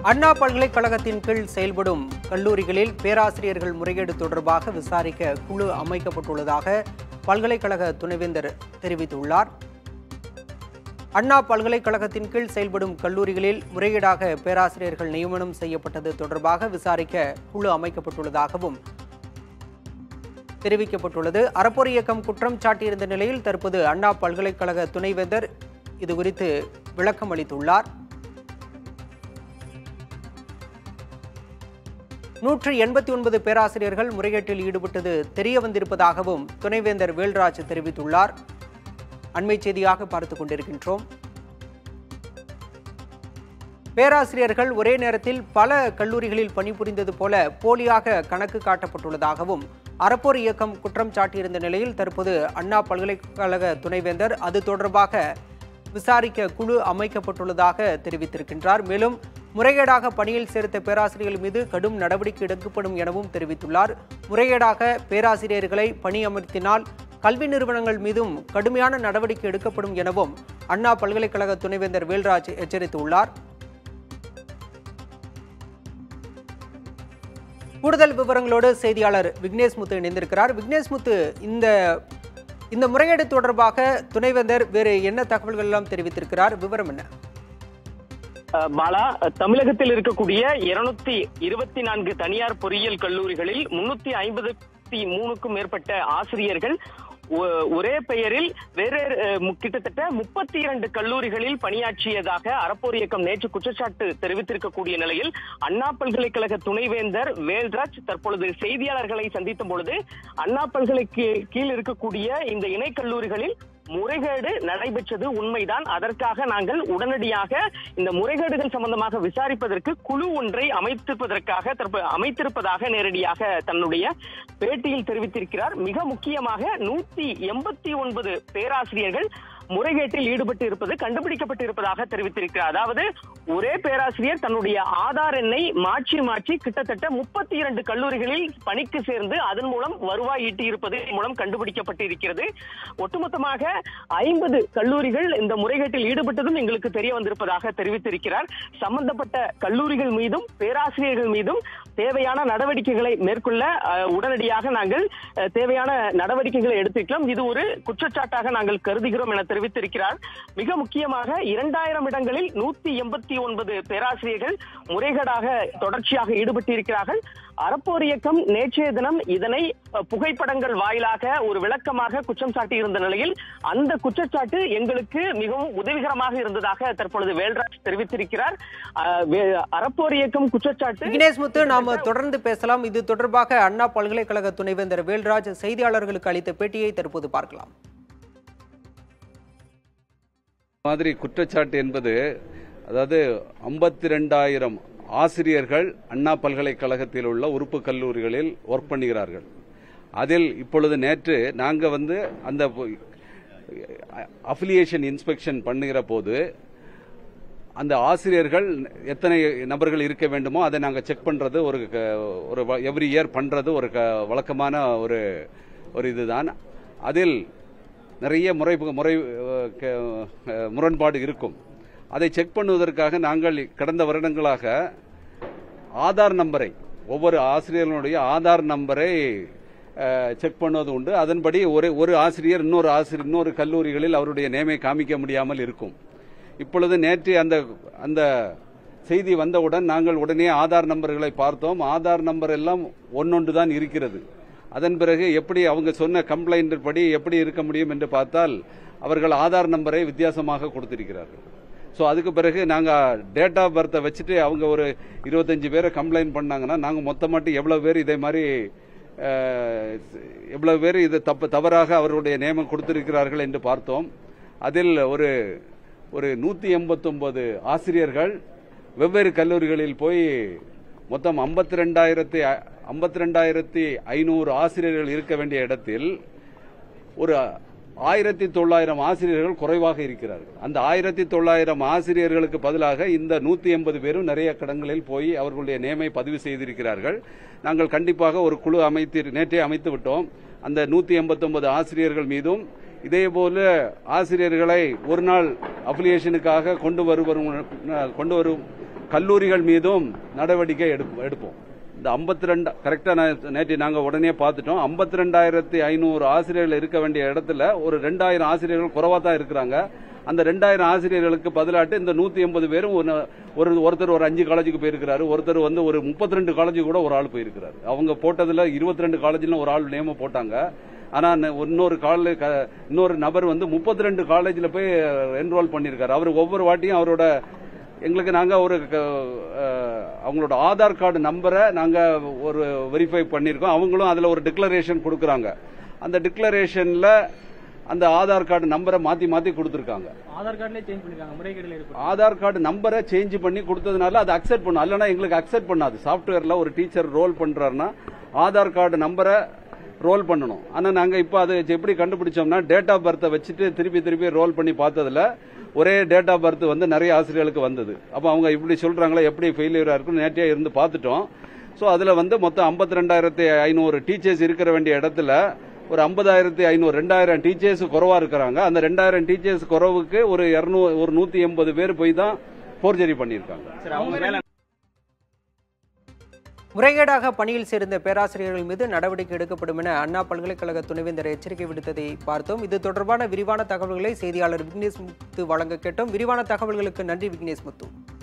அண்ணா பல்கலைக்கழகத்தின் கீழ் செயல்படும் கல்லூரிகளில் பேராசிரியர்கள் முறைகேடு தொடர்பாக விசாரிக்க குழு அமைக்கப்பட்டுள்ளதாக பல்கலைக்கழக துணைவேந்தர் தெரிவித்துள்ளார் அண்ணா பல்கலைக்கழகத்தின் கீழ் செயல்படும் கல்லூரிகளில் முறைகேடாக பேராசிரியர்கள் நியமனம் செய்யப்பட்டது தொடர்பாக விசாரிக்க குழு அமைக்கப்பட்டுள்ளதாகவும் தெரிவிக்கப்பட்டுள்ளது அறப்போர் இயக்கம் குற்றம் சாட்டியிருந்த நிலையில் தற்போது அண்ணா பல்கலைக்கழக துணைவேந்தர் இதுகுறித்து விளக்கம் அளித்துள்ளார் நூற்று எண்பத்தி ஒன்பது பேராசிரியர்கள் முறைகேட்டில் ஈடுபட்டது தெரிய வந்திருப்பதாகவும் துணைவேந்தர் வேல்ராஜ் தெரிவித்துள்ளார் அண்மை செய்தியாக பார்த்துக் கொண்டிருக்கின்றோம் பேராசிரியர்கள் ஒரே நேரத்தில் பல கல்லூரிகளில் பணிபுரிந்தது போல போலியாக கணக்கு காட்டப்பட்டுள்ளதாகவும் அறப்போர் இயக்கம் குற்றம் சாட்டியிருந்த நிலையில் தற்போது அண்ணா பல்கலைக்கழக துணைவேந்தர் அது தொடர்பாக விசாரிக்க குழு அமைக்கப்பட்டுள்ளதாக தெரிவித்திருக்கின்றார் மேலும் முறைகேடாக பணியில் சேர்த்த பேராசிரியர்கள் மீது கடும் நடவடிக்கை எடுக்கப்படும் எனவும் தெரிவித்துள்ளார் முறைகேடாக பேராசிரியர்களை பணியமர்த்தினால் கல்வி நிறுவனங்கள் மீதும் கடுமையான நடவடிக்கை எடுக்கப்படும் எனவும் அண்ணா பல்கலைக்கழக துணைவேந்தர் வேல்ராஜ் எச்சரித்துள்ளார் கூடுதல் விவரங்களோடு செய்தியாளர் விக்னேஷ் முத்து இணைந்திருக்கிறார் விக்னேஷ் முத்து இந்த இந்த முறைகேடு தொடர்பாக துணைவேந்தர் வேறு என்ன தகவல்கள் எல்லாம் தெரிவித்திருக்கிறார் விவரம் என்ன அஹ் பாலா தமிழகத்தில் இருக்கக்கூடிய இருநூத்தி இருபத்தி நான்கு தனியார் பொறியியல் கல்லூரிகளில் முன்னூத்தி ஐம்பத்தி மூணுக்கும் மேற்பட்ட ஆசிரியர்கள் ஒ- ஒரே பெயரில் வேறு அஹ், மு- கிட்டத்தட்ட முப்பத்தி இரண்டு கல்லூரிகளில் பணியாற்றியதாக அறப்போர் இயக்கம் நேற்று குற்றச்சாட்டு தெரிவித்திருக்கக்கூடிய நிலையில் அண்ணா பல்கலைக்கழக துணைவேந்தர் வேல்ராஜ் தற்பொழுது செய்தியாளர்களை சந்தித்த பொழுது அண்ணா பல்கலைக்கு கீழ் இருக்கக்கூடிய இந்த இணை கல்லூரிகளில் முறைகேடு நடைபெற்றது உண்மைதான் அதற்காக நாங்கள் உடனடியாக இந்த முறைகேடுகள் சம்பந்தமாக விசாரிப்பதற்கு குழு ஒன்றை அமைத்திருப்பதற்காக தற்ப- அமைத்திருப்பதாக நேரடியாக தன்னுடைய பேட்டியில் தெரிவித்திருக்கிறார் மிக முக்கியமாக நூத்தி எண்பத்தி ஒன்பது பேராசிரியர்கள் முறைகேட்டில் ஈடுபட்டு இருப்பது கண்டுபிடிக்கப்பட்டு இருப்பதாக தெரிவித்திருக்கிறார் அதாவது ஒரே பேராசிரியர் தன்னுடைய ஆதார் எண்ணை மாற்றி மாற்றி கிட்டத்தட்ட முப்பத்தி இரண்டு கல்லூரிகளில் பணிக்கு சேர்ந்து அதன் மூலம் வருவாய் ஈட்டியிருப்பது மூலம் கண்டுபிடிக்கப்பட்டு இருக்கிறது ஒட்டுமொத்தமாக ஐம்பது கல்லூரிகள் இந்த முறைகேட்டில் ஈடுபட்டதும் எங்களுக்கு தெரிய வந்திருப்பதாக தெரிவித்திருக்கிறார் சம்பந்தப்பட்ட கல்லூரிகள் மீதும் பேராசிரியர்கள் மீதும் தேவையான நடவடிக்கைகளை மேற்கொள்ள அஹ், உடனடியாக நாங்கள் அஹ், தேவையான நடவடிக்கைகளை எடுத்திருக்கிறோம் இது ஒரு குற்றச்சாட்டாக நாங்கள் கருதுகிறோம் என தெரிவித்திருக்கிறார் மிக முக்கியமாக இரண்டாயிரம் இடங்களில் நூத்தி எண்பத்தி ஒன்பது பேராசிரியர்கள் முறைகேடாக தொடர்ச்சியாக ஈடுபட்டிருக்கிறார்கள் அறப்போர் இயக்கம் நேற்றைய தினம் இதனை அஹ், புகைப்படங்கள் வாயிலாக ஒரு விளக்கமாக குற்றம் சாட்டியிருந்த நிலையில் அந்த குற்றச்சாட்டு எங்களுக்கு மிகவும் உதவிகரமாக இருந்ததாக தற்பொழுது வேல்ராஜ் தெரிவித்திருக்கிறார் அஹ், வே- அறப்போர் இயக்கம் குற்றச்சாட்டு விக்னேஷ் முத்து நாம தொடர்ந்து பேசலாம் இது தொடர்பாக அண்ணா பல்கலைக்கழக துணைவேந்தர் வேல்ராஜ் செய்தியாளர்களுக்கு அளித்த பேட்டியை தற்போது பார்க்கலாம் மாதிரி குற்றச்சாட்டு என்பது அதாவது ஐம்பத்தி ரெண்டாயிரம் ஆசிரியர்கள் அண்ணா பல்கலைக்கழகத்தில் உள்ள உறுப்பு கல்லூரிகளில் ஒர்க் பண்ணுகிறார்கள் அதில் இப்பொழுது நேற்று நாங்கள் வந்து அந்த அஃபிலியேஷன் இன்ஸ்பெக்ஷன் பண்ணுகிற போது அந்த ஆசிரியர்கள் எத்தனை நபர்கள் இருக்க வேண்டுமோ அதை நாங்கள் செக் பண்ணுறது ஒரு க- ஒரு எவ்ரி இயர் பண்ணுறது ஒரு க- வழக்கமான ஒரு ஒரு இதுதான் அதில் நிறைய முறை முறை அஹ், க- அஹ், முரண்பாடு இருக்கும் அதை செக் பண்ணுவதற்காக நாங்கள் கடந்த வருடங்களாக ஆதார் நம்பரை ஒவ்வொரு ஆசிரியர்களுடைய ஆதார் நம்பரை செக் பண்ணுவது உண்டு அதன்படி ஒரு ஒரு ஆசிரியர் இன்னொரு ஆசிரியர் இன்னொரு கல்லூரிகளில் அவருடைய நேமை காமிக்க முடியாமல் இருக்கும் இப்பொழுது நேற்று அந்த அந்த செய்தி வந்தவுடன் நாங்கள் உடனே ஆதார் நம்பர்களை பார்த்தோம் ஆதார் நம்பர் எல்லாம் ஒன்னொன்று தான் இருக்கிறது அதன் பிறகு எப்படி அவங்க சொன்ன கம்ப்ளைண்ட் படி எப்படி இருக்க முடியும் என்று பார்த்தால் அவர்கள் ஆதார் நம்பரை வித்தியாசமாக கொடுத்திருக்கிறார்கள் ஸோ அதுக்கு பிறகு நாங்கள் டேட் ஆஃப் பர்த்தை வச்சுட்டு அவங்க ஒரு இருபத்தஞ்சு பேரை கம்ப்ளைண்ட் பண்ணாங்கன்னா நாங்கள் மொத்தமாட்டி எவ்வளோ பேர் இதே மாதிரி அஹ், எவ்வளவு பேர் இது தப்பு தவறாக அவருடைய நியமம் கொடுத்திருக்கிறார்கள் என்று பார்த்தோம் அதில் ஒரு ஒரு நூற்றி எண்பத்தொன்பது ஆசிரியர்கள் வெவ்வேறு கல்லூரிகளில் போய் மொத்தம் ஐம்பத்தி ரெண்டாயிரத்தி ஐம்பத்தி ரெண்டாயிரத்தி ஐநூறு ஆசிரியர்கள் இருக்க வேண்டிய இடத்தில் ஒரு ஆயிரத்தி தொள்ளாயிரம் ஆசிரியர்கள் குறைவாக இருக்கிறார்கள் அந்த ஆயிரத்தி தொள்ளாயிரம் ஆசிரியர்களுக்கு பதிலாக இந்த நூத்தி எண்பது பேரும் நிறைய கடங்களில் போய் அவர்களுடைய நேமை பதிவு செய்திருக்கிறார்கள் நாங்கள் கண்டிப்பாக ஒரு குழு அமைத்து நேற்றே அமைத்து விட்டோம் அந்த நூத்தி எண்பத்தொன்பது ஆசிரியர்கள் மீதும் இதே போல ஆசிரியர்களை ஒரு நாள் அப்ளிகேஷனுக்காக கொண்டு வருவரும் கொண்டு வரும் கல்லூரிகள் மீதும் நடவடிக்கை எடுப்போம் எடுப்போம் இந்த ஐம்பத்தி ரெண்டு கரெக்டா நேற்று நாங்க உடனே பார்த்துட்டோம் ஐம்பத்தி ரெண்டாயிரத்தி ஐநூறு ஆசிரியர்கள் இருக்க வேண்டிய இடத்துல ஒரு ரெண்டாயிரம் ஆசிரியர்கள் குறைவா தான் இருக்கிறாங்க அந்த ரெண்டாயிரம் ஆசிரியர்களுக்கு பதிலாட்டு இந்த நூத்தி எண்பது பேரும் ஒரு- ஒரு ஒருத்தர் ஒரு அஞ்சு காலேஜுக்கு போயிருக்கிறாரு ஒருத்தர் வந்து ஒரு முப்பத்தி ரெண்டு காலேஜுக்கு கூட ஒரு ஆள் போயிருக்கிறாரு அவங்க போட்டதுல இருபத்தி ரெண்டு காலேஜ்ல ஒரு ஆள் நேம போட்டாங்க ஆனா ந- இன்னொரு கால இன்னொரு நபர் வந்து முப்பத்தி ரெண்டு காலேஜ்ல போய் என்ரோல் பண்ணியிருக்காரு அவர் ஒவ்வொரு வாட்டியும் அவரோட எங்களுக்கு நாங்க ஒரு க- அஹ், அவங்களோட ஆதார் கார்டு நம்பரை நாங்க ஒரு வெரிஃபை பண்ணியிருக்கோம் அவங்களும் அதுல ஒரு டிக்ளரேஷன் கொடுக்குறாங்க அந்த டிக்ளரேஷன்ல அந்த ஆதார் கார்டு நம்பரை மாத்தி மாத்தி கொடுத்துருக்காங்க ஆதார் கார்டுலயே சேஞ்ச் பண்ணிருக்காங்க முறைகேடுல ஏற்பட்டு ஆதார் கார்டு நம்பரை சேஞ்ச் பண்ணி கொடுத்ததுனால அதை அக்செப்ட் பண்ணும் இல்லைன்னா எங்களுக்கு அக்செப்ட் பண்ணாது சாஃப்ட்வேர்ல ஒரு டீச்சர் ரோல் பண்றாருன்னா ஆதார் கார்டு நம்பரை ரோல் பண்ணணும் ஆனா நாங்க இப்போ அதை எப்படி கண்டுபிடிச்சோம்னா டேட் ஆஃப் பர்த்தை வச்சுட்டு திருப்பி திருப்பி ரோல் பண்ணி பார்த்ததுல ஒரே டேட் ஆஃப் பர்த் வந்து நிறைய ஆசிரியர்களுக்கு வந்தது அப்போ அவங்க இப்படி சொல்றாங்களே எப்படி ஃபெயிலியரா இருக்குன்னு நேற்றே இருந்து பார்த்துட்டோம் ஸோ அதுல வந்து மொத்தம் ஐம்பத்தி ரெண்டாயிரத்தி ஐநூறு டீச்சர்ஸ் இருக்கிற வேண்டிய இடத்துல ஒரு ஐம்பதாயிரத்தி ஐநூறு ரெண்டாயிரம் டீச்சர்ஸ் குறைவா இருக்கிறாங்க அந்த ரெண்டாயிரம் டீச்சர்ஸ் குறைவுக்கு ஒரு இருநூறு ஒரு நூத்தி எண்பது பேர் போய் தான் போர்ஜரி பண்ணியிருக்காங்க சரி அவங்க மேல முறைகேடாக பணியில் சேர்ந்த பேராசிரியர்கள் மீது நடவடிக்கை எடுக்கப்படும் என அண்ணா பல்கலைக்கழக துணைவேந்தர் எச்சரிக்கை விடுத்ததை பார்த்தோம் இது தொடர்பான விரிவான தகவல்களை செய்தியாளர் விக்னேஷ் முத்து வழங்க கேட்டோம் விரிவான தகவல்களுக்கு நன்றி விக்னேஷ் முத்து